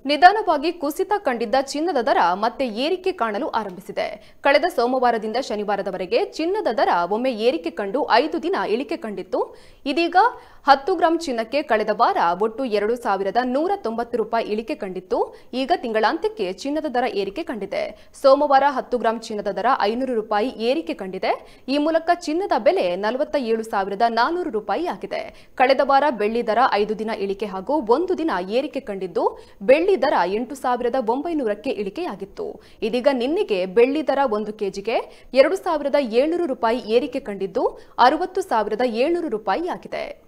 ನಿಧಾನವಾಗಿ ಕುಸಿತ ಕಂಡಿದ್ದ ಚಿನ್ನದ ದರ ಮತ್ತೆ ಏರಿಕೆ ಕಾಣಲು ಆರಂಭಿಸಿದೆ ಕಳೆದ ಸೋಮವಾರದಿಂದ ಶನಿವಾರದವರೆಗೆ ಚಿನ್ನದ ದರ ಒಮ್ಮೆ ಏರಿಕೆ ಕಂಡು ಐದು ದಿನ ಇಳಿಕೆ ಕಂಡಿತ್ತು ಇದೀಗ ಹತ್ತು ಗ್ರಾಂ ಚಿನ್ನಕ್ಕೆ ಕಳೆದ ವಾರ ಒಟ್ಟು ಎರಡು ಸಾವಿರದ ನೂರ ತೊಂಬತ್ತು ರೂಪಾಯಿ ಇಳಿಕೆ ಕಂಡಿತ್ತು ಈಗ ತಿಂಗಳಾಂತ್ಯಕ್ಕೆ ಚಿನ್ನದ ದರ ಏರಿಕೆ ಕಂಡಿದೆ ಸೋಮವಾರ ಹತ್ತು ಗ್ರಾಂ ಚಿನ್ನದ ದರ ಐನೂರು ರೂಪಾಯಿ ಏರಿಕೆ ಕಂಡಿದೆ ಈ ಮೂಲಕ ಚಿನ್ನದ ಬೆಲೆ ನಲವತ್ತ ಏಳು ಸಾವಿರದ ನಾನೂರು ರೂಪಾಯಿ ಆಗಿದೆ ಕಳೆದ ವಾರ ಬೆಳ್ಳಿ ದರ ಐದು ದಿನ ಇಳಿಕೆ ಹಾಗೂ ಒಂದು ದಿನ ಏರಿಕೆ ಕಂಡಿದ್ದು ಬೆಳ್ಳಿ ದರ ಎಂಟು ಸಾವಿರದ ಒಂಬೈನೂರಕ್ಕೆ ಇಳಿಕೆಯಾಗಿತ್ತು ಇದೀಗ ನಿನ್ನೆಗೆ ಬೆಳ್ಳಿ ದರ ಒಂದು ಕೆಜಿಗೆ ಎರಡು ಸಾವಿರದ ಏಳ್ನೂರು ರೂಪಾಯಿ ಏರಿಕೆ ಕಂಡಿದ್ದು ಅರವತ್ತು ಸಾವಿರದ ಏಳ್ನೂರು ರೂಪಾಯಿ ಆಗಿದೆ